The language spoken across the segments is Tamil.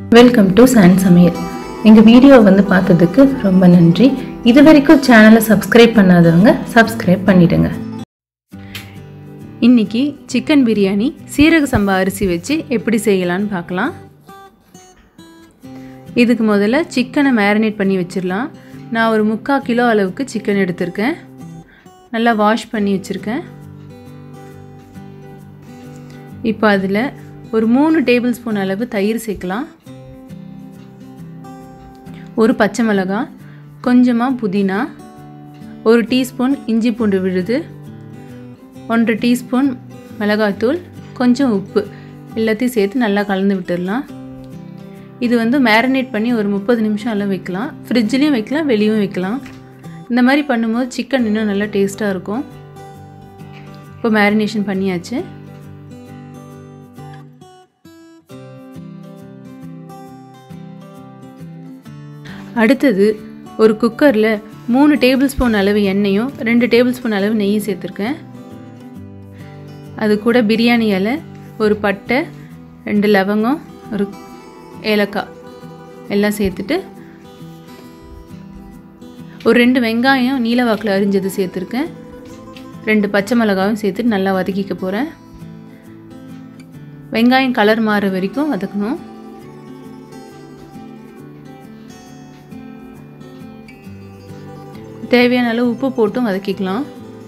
வெல்கம் டு சான் சமையல் எங்கள் வீடியோ வந்து பார்த்ததுக்கு ரொம்ப நன்றி இது வரைக்கும் சேனலை சப்ஸ்கிரைப் பண்ணாதவங்க சப்ஸ்கிரைப் பண்ணிடுங்க இன்னைக்கு சிக்கன் பிரியாணி சீரக சம்பா அரிசி வச்சு எப்படி செய்யலான்னு பார்க்கலாம் இதுக்கு முதல்ல சிக்கனை மேரினேட் பண்ணி வச்சிடலாம் நான் ஒரு முக்கால் கிலோ அளவுக்கு சிக்கன் எடுத்திருக்கேன் நல்லா வாஷ் பண்ணி வச்சுருக்கேன் இப்போ அதில் ஒரு மூணு டேபிள் ஸ்பூன் அளவு தயிர் சேர்க்கலாம் ஒரு பச்சை மிளகாய் கொஞ்சமாக புதினா ஒரு டீஸ்பூன் இஞ்சி பூண்டு விழுது ஒன்றரை டீஸ்பூன் மிளகாய்த்தூள் கொஞ்சம் உப்பு எல்லாத்தையும் சேர்த்து நல்லா கலந்து விட்டுடலாம் இது வந்து மேரினேட் பண்ணி ஒரு முப்பது நிமிஷம் அளவு வைக்கலாம் ஃப்ரிட்ஜ்லேயும் வைக்கலாம் வெளியும் வைக்கலாம் இந்த மாதிரி பண்ணும்போது சிக்கன் இன்னும் நல்லா டேஸ்ட்டாக இருக்கும் இப்போ மேரினேஷன் பண்ணியாச்சு அடுத்தது ஒரு குக்கரில் மூணு டேபிள் ஸ்பூன் அளவு எண்ணெயும் ரெண்டு டேபிள் ஸ்பூன் அளவு நெய்யும் சேர்த்துருக்கேன் அது கூட பிரியாணி இலை ஒரு பட்டை ரெண்டு லவங்கம் ஒரு ஏலக்காய் எல்லாம் சேர்த்துட்டு ஒரு ரெண்டு வெங்காயம் நீலவாக்கில் அரிஞ்சது சேர்த்துருக்கேன் ரெண்டு பச்சை மிளகாயும் சேர்த்துட்டு நல்லா வதக்கிக்க போகிறேன் வெங்காயம் கலர் மாற வரைக்கும் வதக்கணும் தேவையான அளவு உப்பு போட்டும் வதக்கிக்கலாம்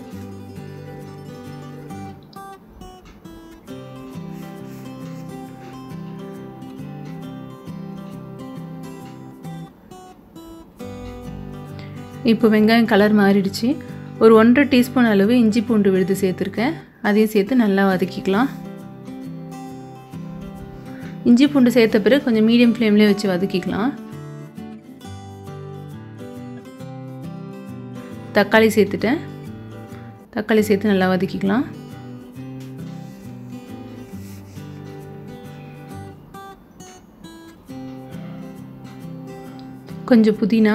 இப்போ வெங்காயம் கலர் மாறிடுச்சு ஒரு ஒன்றரை டீஸ்பூன் அளவு இஞ்சி பூண்டு விழுது சேர்த்துருக்கேன் அதையும் சேர்த்து நல்லா வதக்கிக்கலாம் இஞ்சி பூண்டு சேர்த்த பிறகு கொஞ்சம் மீடியம் ஃப்ளேம்லேயே வச்சு வதக்கிக்கலாம் தக்காளி சேர்த்துட்டேன் தக்காளி சேர்த்து நல்லா வதக்கிக்கலாம் கொஞ்சம் புதினா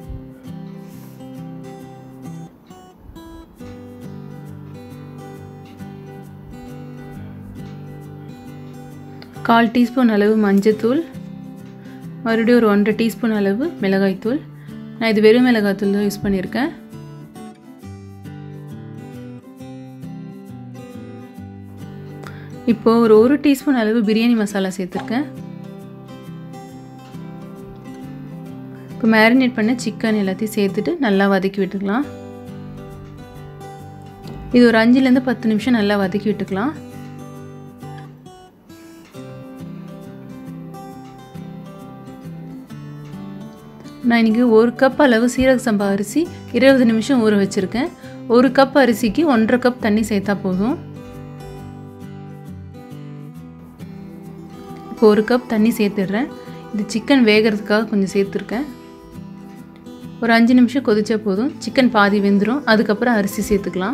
கால் டீஸ்பூன் அளவு மஞ்சத்தூள் மறுபடியும் ஒரு ஒன்றரை டீஸ்பூன் அளவு மிளகாய்த்தூள் நான் இது வெறும் மிளகாய்த்தூள் தான் யூஸ் பண்ணியிருக்கேன் இப்போது ஒரு ஒரு டீஸ்பூன் அளவு பிரியாணி மசாலா சேர்த்துருக்கேன் இப்போ மேரினேட் பண்ண சிக்கன் எல்லாத்தையும் சேர்த்துட்டு நல்லா வதக்கி விட்டுக்கலாம் இது ஒரு அஞ்சுலேருந்து பத்து நிமிஷம் நல்லா வதக்கி விட்டுக்கலாம் நான் இன்றைக்கி ஒரு கப் அளவு சீரக சம்பா அரிசி இருபது நிமிஷம் ஊற வச்சுருக்கேன் ஒரு கப் அரிசிக்கு ஒன்றரை கப் தண்ணி சேர்த்தா போதும் இப்போ ஒரு கப் தண்ணி சேர்த்துடுறேன் இது சிக்கன் வேகிறதுக்காக கொஞ்சம் சேர்த்துருக்கேன் ஒரு அஞ்சு நிமிஷம் கொதிச்சா போதும் சிக்கன் பாதி வெந்துடும் அதுக்கப்புறம் அரிசி சேர்த்துக்கலாம்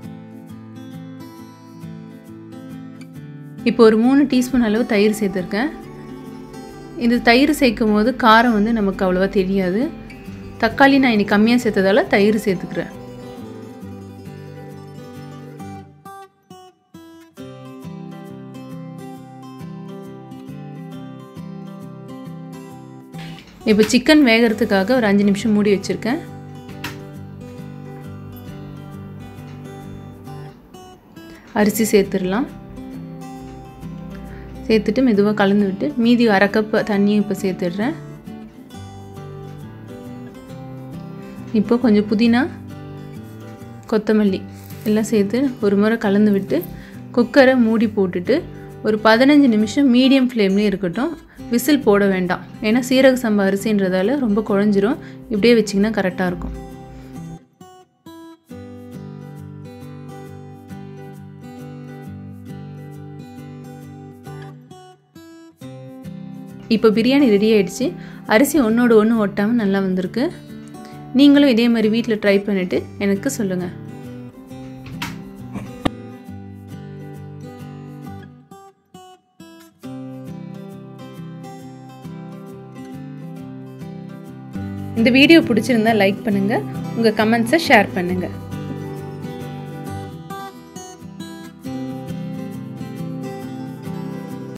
இப்போ ஒரு மூணு டீஸ்பூன் அளவு தயிர் சேர்த்துருக்கேன் இது தயிர் சேர்க்கும் போது காரம் வந்து நமக்கு அவ்வளோவா தெரியாது தக்காளி நான் இன்னைக்கு கம்மியாக சேர்த்ததால தயிர் சேர்த்துக்கிறேன் இப்போ சிக்கன் வேகிறதுக்காக ஒரு அஞ்சு நிமிஷம் மூடி வச்சுருக்கேன் அரிசி சேர்த்துடலாம் சேர்த்துட்டு மெதுவாக கலந்து விட்டு மீதி அரை கப் தண்ணியும் இப்போ சேர்த்துடுறேன் இப்போ கொஞ்சம் புதினா கொத்தமல்லி எல்லாம் சேர்த்து ஒரு முறை கலந்து விட்டு குக்கரை மூடி போட்டுட்டு ஒரு பதினஞ்சு நிமிஷம் மீடியம் ஃப்ளேம்லேயே இருக்கட்டும் விசில் போட வேண்டாம் ஏன்னா சீரக சம்பா அரிசின்றதால ரொம்ப குழஞ்சிரும் இப்படியே வச்சிங்கன்னா கரெக்டாக இருக்கும் இப்போ பிரியாணி ரெடி ஆயிடுச்சு அரிசி ஒன்றோடு ஒன்று ஒட்டாமல் நல்லா வந்திருக்கு நீங்களும் இதே மாதிரி வீட்டில் ட்ரை பண்ணிவிட்டு எனக்கு சொல்லுங்கள் இந்த வீடியோ பிடிச்சிருந்தா லைக் பண்ணுங்கள் உங்கள் கமெண்ட்ஸை ஷேர் பண்ணுங்கள்